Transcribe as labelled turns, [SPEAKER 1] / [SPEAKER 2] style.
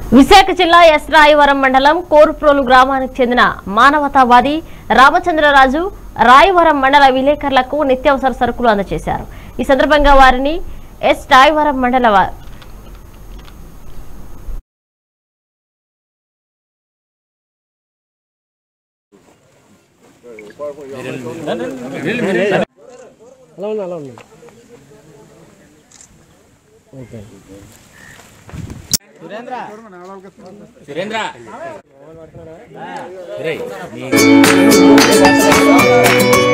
[SPEAKER 1] విశాఖ జిల్లా ఎస్ రాయవరం మండలం కోరుప్రోలు గ్రామానికి చెందిన మానవతావాది రామచంద్రరాజు రాయవరం మండల విలేకరులకు నిత్యావసర సరుకులు అందజేశారు ఈ సందర్భంగా వారిని ఎస్ రాయవరం మండల వా-
[SPEAKER 2] అలా ఉంది అలా ఉంది ఓకే
[SPEAKER 3] సురేంద్ర